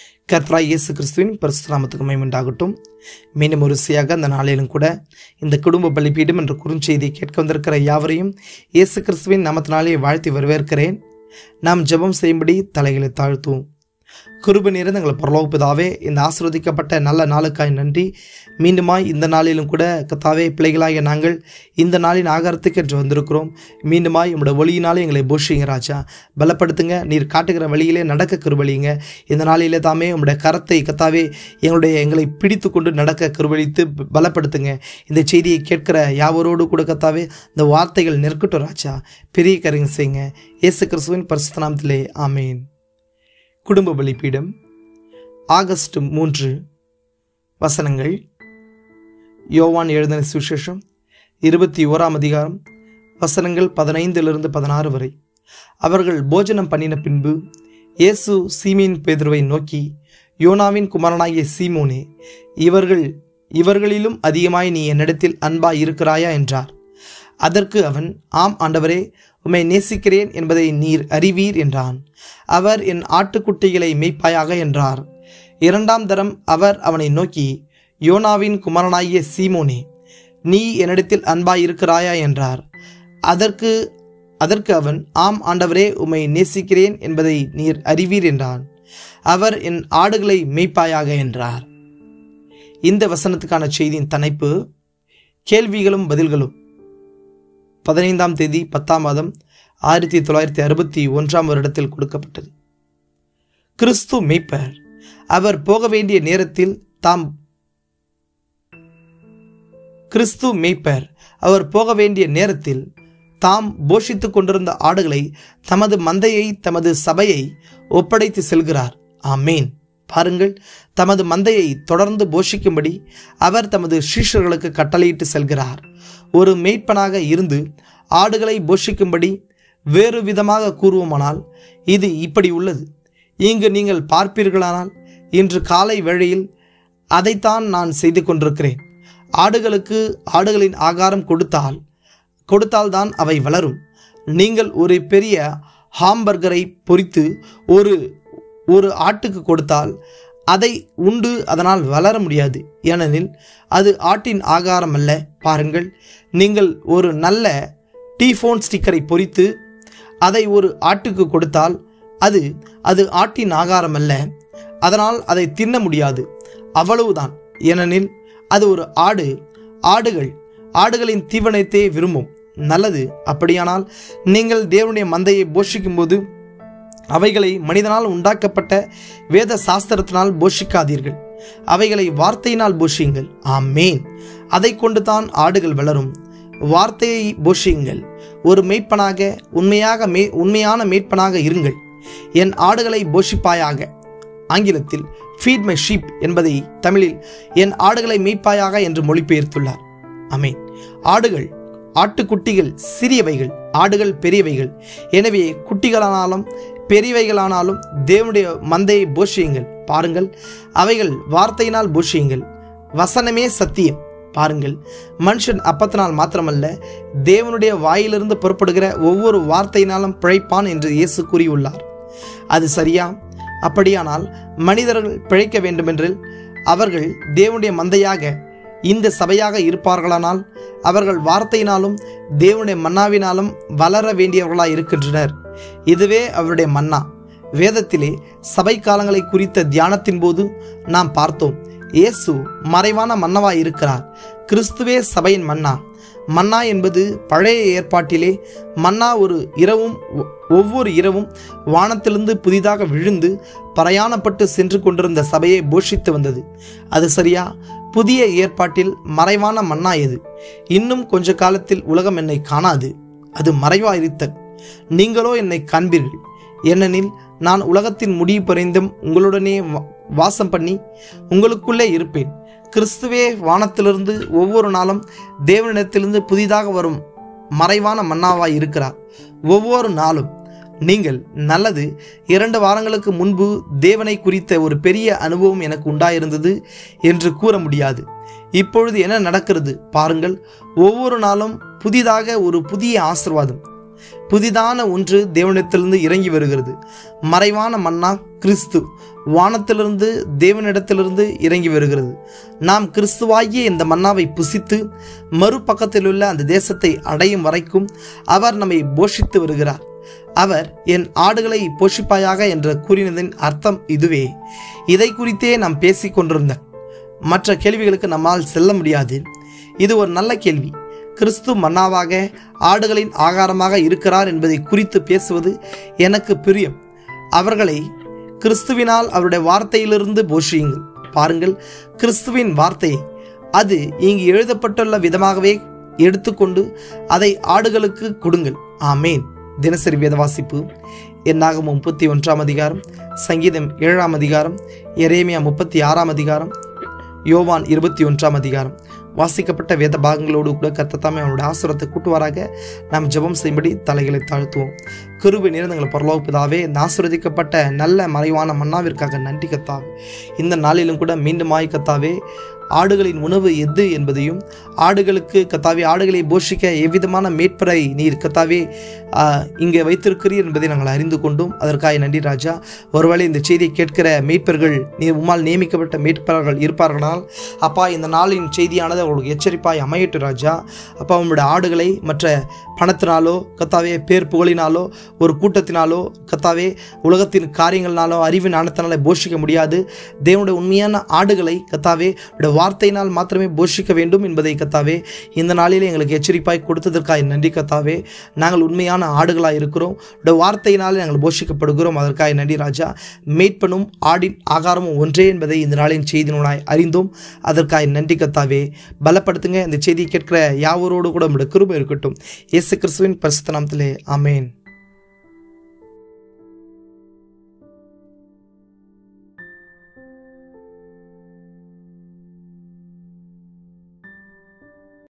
கர்த்தராய் இயேசு கிறிஸ்துவின் பரிசுநாமத்துக்கு மேம்பண்டாகட்டும் மீண்டும் ஒரு சியாக அந்த நாளிலும் கூட இந்த குடும்ப பலிப்பீடும் என்ற குறுஞ்செய்தியை கேட்க வந்திருக்கிற யாவரையும் இயேசு கிறிஸ்துவின் நாமத்தினாலே வாழ்த்தி வரவேற்கிறேன் நாம் ஜெபம் செய்யும்படி தலைகளை தாழ்த்துவோம் கிருப நிறைந்த எங்களை பரலோக பிதாவே இந்த ஆசிர்வதிக்கப்பட்ட நல்ல நாளுக்காய் நன்றி மீண்டுமாய் இந்த நாளிலும் கூட கத்தாவே பிள்ளைகளாகிய நாங்கள் இந்த நாளின் ஆகாரத்துக்கு என்று வந்திருக்கிறோம் மீண்டுமாய் உங்களுடைய ஒளியினாலே எங்களை போஷிங்க ராஜா பலப்படுத்துங்க நீர் காட்டுகிற வழியிலே நடக்க கிருபலிங்க இந்த நாளிலே தாமே உங்களுடைய கரத்தை கத்தாவே எங்களுடைய எங்களை பிடித்து கொண்டு நடக்க கிருபலித்து பலப்படுத்துங்க இந்த செய்தியை கேட்கிற யாவரோடு கூட கத்தாவே இந்த வார்த்தைகள் நெருக்கட்டும் ராஜா பெரிய கருங்க செய்யுங்க இயேசு கிறிஸ்துவின் பரிசுத்தனாமத்திலே ஆமேன் குடும்ப பலிப்பீடம் ஆகஸ்ட் மூன்று வசனங்கள் யோவான் எழுதின சுவிசேஷம் இருபத்தி ஓராம் அதிகாரம் வசனங்கள் பதினைந்திலிருந்து பதினாறு வரை அவர்கள் போஜனம் பண்ணின பின்பு இயேசு சீமீன் பேதுருவை நோக்கி யோனாவின் குமாரனாகிய சீமோனே இவர்கள் இவர்களிலும் அதிகமாய் நீ என்னிடத்தில் அன்பாய் இருக்கிறாயா என்றார் அதற்கு அவன் ஆம் ஆண்டவரே உம்மை நேசிக்கிறேன் என்பதை நீர் அறிவீர் என்றான் அவர் என் ஆட்டுக்குட்டிகளை மெய்ப்பாயாக என்றார் இரண்டாம் தரம் அவர் அவனை நோக்கி யோனாவின் குமாரனாகிய சீமோனே நீ என்னிடத்தில் அன்பாய் இருக்கிறாயா என்றார் அதற்கு அதற்கு அவன் ஆம் ஆண்டவரே உம்மை நேசிக்கிறேன் என்பதை நீர் அறிவீர் என்றான் அவர் என் ஆடுகளை மெய்ப்பாயாக என்றார் இந்த வசனத்துக்கான செய்தியின் தலைப்பு கேள்விகளும் பதில்களும் பதினைந்தாம் தேதி பத்தாம் மாதம் ஆயிரத்தி தொள்ளாயிரத்தி அறுபத்தி ஒன்றாம் வருடத்தில் கொடுக்கப்பட்டது கிறிஸ்து மெய்ப்பர் அவர் போக வேண்டிய நேரத்தில் தாம் கிறிஸ்து மெய்ப்பர் அவர் போக வேண்டிய நேரத்தில் தாம் போஷித்துக் கொண்டிருந்த ஆடுகளை தமது மந்தையை தமது சபையை ஒப்படைத்து செல்கிறார் ஆமேன் பாருங்கள் தமது மந்தையை தொடர்ந்து போஷிக்கும்படி அவர் தமது சீஷர்களுக்கு கட்டளையிட்டு செல்கிறார் ஒரு மெய்ப்பனாக இருந்து ஆடுகளை போஷிக்கும்படி வேறு விதமாக கூறுவோமானால் இது இப்படி உள்ளது இங்கு நீங்கள் பார்ப்பீர்களானால் இன்று காலை வேளையில் அதைத்தான் நான் செய்து கொண்டிருக்கிறேன் ஆடுகளுக்கு ஆடுகளின் ஆகாரம் கொடுத்தால் கொடுத்தால்தான் அவை வளரும் நீங்கள் ஒரு பெரிய ஹாம்பர்கரை பொறித்து ஒரு ஒரு ஆட்டுக்கு கொடுத்தால் அதை உண்டு அதனால் வளர முடியாது ஏனெனில் அது ஆட்டின் ஆகாரம் அல்ல பாருங்கள் நீங்கள் ஒரு நல்ல டீஃபோன் ஸ்டிக்கரை பொறித்து அதை ஒரு ஆட்டுக்கு கொடுத்தால் அது அது ஆட்டின் ஆகாரம் அல்ல அதனால் அதை தின்ன முடியாது அவ்வளவுதான் ஏனெனில் அது ஒரு ஆடு ஆடுகள் ஆடுகளின் தீவனத்தை விரும்பும் நல்லது அப்படியானால் நீங்கள் தேவனுடைய மந்தையை போஷிக்கும்போது அவைகளை மனிதனால் உண்டாக்கப்பட்ட வேத சாஸ்திரத்தினால் போஷிக்காதீர்கள் அவைகளை வார்த்தையினால் போஷியுங்கள் ஆமேன் அதை கொண்டு தான் ஆடுகள் வளரும் வார்த்தையை போஷியுங்கள் ஒரு மெய்ப்பனாக உண்மையாக மே உண்மையான மெய்ப்பனாக இருங்கள் என் ஆடுகளை போஷிப்பாயாக ஆங்கிலத்தில் ஃபீட் மை ஷீப் என்பதை தமிழில் என் ஆடுகளை மெய்ப்பாயாக என்று மொழிபெயர்த்துள்ளார் அமேன் ஆடுகள் ஆட்டுக்குட்டிகள் சிறியவைகள் ஆடுகள் பெரியவைகள் எனவே குட்டிகளானாலும் பெரியவைகளானாலும் தேவனுடைய மந்தையை போஷியுங்கள் பாருங்கள் அவைகள் வார்த்தையினால் போஷியுங்கள் வசனமே சத்தியம் பாருங்கள் மனுஷன் அப்பத்தினால் மாத்திரமல்ல தேவனுடைய வாயிலிருந்து புறப்படுகிற ஒவ்வொரு வார்த்தையினாலும் பிழைப்பான் என்று இயேசு கூறியுள்ளார் அது சரியா அப்படியானால் மனிதர்கள் பிழைக்க வேண்டுமென்றில் அவர்கள் தேவனுடைய மந்தையாக இந்த சபையாக இருப்பார்களானால் அவர்கள் வார்த்தையினாலும் தேவனுடைய மன்னாவினாலும் வளர வேண்டியவர்களாய் இருக்கின்றனர் இதுவே அவருடைய மன்னா வேதத்திலே சபை காலங்களை குறித்த தியானத்தின் போது நாம் பார்த்தோம் இயேசு மறைவான மன்னவாய் இருக்கிறார் கிறிஸ்துவே சபையின் மன்னா மன்னா என்பது பழைய ஏற்பாட்டிலே மன்னா ஒரு இரவும் ஒவ்வொரு இரவும் வானத்திலிருந்து புதிதாக விழுந்து பிரயாணப்பட்டு சென்று கொண்டிருந்த சபையை போஷித்து வந்தது அது சரியா புதிய ஏற்பாட்டில் மறைவான மன்னா எது இன்னும் கொஞ்ச காலத்தில் உலகம் என்னை காணாது அது மறைவாயிருத்தல் நீங்களோ என்னை காண்பீர்கள் ஏனெனில் நான் உலகத்தின் முடிவு பறிந்தும் உங்களுடனே வாசம் பண்ணி உங்களுக்குள்ளே இருப்பேன் கிறிஸ்துவே வானத்திலிருந்து ஒவ்வொரு நாளும் தேவனிடத்திலிருந்து புதிதாக வரும் மறைவான மன்னாவாய் இருக்கிறார் ஒவ்வொரு நாளும் நீங்கள் நல்லது இரண்டு வாரங்களுக்கு முன்பு தேவனை குறித்த ஒரு பெரிய அனுபவம் எனக்கு உண்டாயிருந்தது என்று கூற முடியாது இப்பொழுது என்ன நடக்கிறது பாருங்கள் ஒவ்வொரு நாளும் புதிதாக ஒரு புதிய ஆசிர்வாதம் புதிதான ஒன்று தேவனிடத்திலிருந்து இறங்கி வருகிறது மறைவான மன்னா கிறிஸ்து வானத்திலிருந்து தேவனிடத்திலிருந்து இறங்கி வருகிறது நாம் கிறிஸ்துவாகிய இந்த மன்னாவை புசித்து மறுபக்கத்தில் உள்ள அந்த தேசத்தை அடையும் வரைக்கும் அவர் நம்மை போஷித்து வருகிறார் அவர் என் ஆடுகளை போஷிப்பாயாக என்று கூறினதின் அர்த்தம் இதுவே இதை குறித்தே நாம் பேசிக் கொண்டிருந்த மற்ற கேள்விகளுக்கு நம்மால் செல்ல முடியாது இது ஒரு நல்ல கேள்வி கிறிஸ்து மன்னாவாக ஆடுகளின் ஆகாரமாக இருக்கிறார் என்பதை குறித்து பேசுவது எனக்கு பிரியம் அவர்களை கிறிஸ்துவினால் அவருடைய வார்த்தையிலிருந்து போஷியுங்கள் பாருங்கள் கிறிஸ்துவின் வார்த்தையை அது இங்கு எழுதப்பட்டுள்ள விதமாகவே எடுத்துக்கொண்டு அதை ஆடுகளுக்கு கொடுங்கள் ஆமேன் தினசரி வேத வாசிப்பு என்னாகும் முப்பத்தி ஒன்றாம் அதிகாரம் சங்கீதம் ஏழாம் அதிகாரம் எரேமியா முப்பத்தி ஆறாம் அதிகாரம் யோவான் இருபத்தி ஒன்றாம் அதிகாரம் வாசிக்கப்பட்ட வேத பாகங்களோடு கூட கத்தத்தாமே அவனுடைய ஆசுரத்தை கூட்டுவாராக நாம் ஜெபம் செய்யும்படி தலைகளை தாழ்த்துவோம் கிருபை நிறந்தங்களை பரலோகப்பிதாவே இந்த ஆசிர்வதிக்கப்பட்ட நல்ல மறைவான மன்னாவிற்காக நன்றி கத்தாவே இந்த நாளிலும் கூட மீண்டுமாய் கத்தாவே ஆடுகளின் உணவு எது என்பதையும் ஆடுகளுக்கு கத்தாவே ஆடுகளை போஷிக்க எவ்விதமான மேற்பரை நீர் கத்தாவே ஆஹ், இங்கே வைத்திருக்கிறீர் என்பதை நாங்கள் அறிந்து கொண்டோம் அதற்காக நன்றி ராஜா ஒருவேளை இந்த செய்தியை கேட்கிற மீட்பர்கள் நீர் உம்மால் நியமிக்கப்பட்ட மீட்பர்கள் இருப்பார்களால் அப்பா இந்த நாளின் செய்தியானது அவர்களுக்கு எச்சரிப்பாய் அமையட்டு ராஜா அப்பா உங்களுடைய ஆடுகளை மற்ற பணத்தினாலோ கத்தாவே பேர் புகழினாலோ ஒரு கூட்டத்தினாலோ கத்தாவே உலகத்தின் காரியங்கள்னாலோ அறிவு ஞானத்தினால போஷிக்க முடியாது தேவனுடைய உண்மையான ஆடுகளை கத்தாவே உடைய வார்த்தையினால் மாத்திரமே போஷிக்க வேண்டும் என்பதை கத்தாவே இந்த நாளிலே எங்களுக்கு எச்சரிப்பாய் கொடுத்ததற்காக நன்றி கத்தாவே நாங்கள் உண்மையான ஆடுகளாக இருக்கிறோம் உடைய வார்த்தையினாலே நாங்கள் போஷிக்கப்படுகிறோம் அதற்காக நன்றி ராஜா மேட்பனும் ஆடின் ஆகாரமும் ஒன்றே என்பதை இந்த நாளின் செய்தி நூலாய் அறிந்தோம் அதற்காக நன்றி கத்தாவே பலப்படுத்துங்க இந்த செய்தியை கேட்கிற யாவரோடு கூட நம்முடைய கிருபை இருக்கட்டும் இயேசு கிறிஸ்துவின் பரிசுத்த நாமத்திலே ஆமென்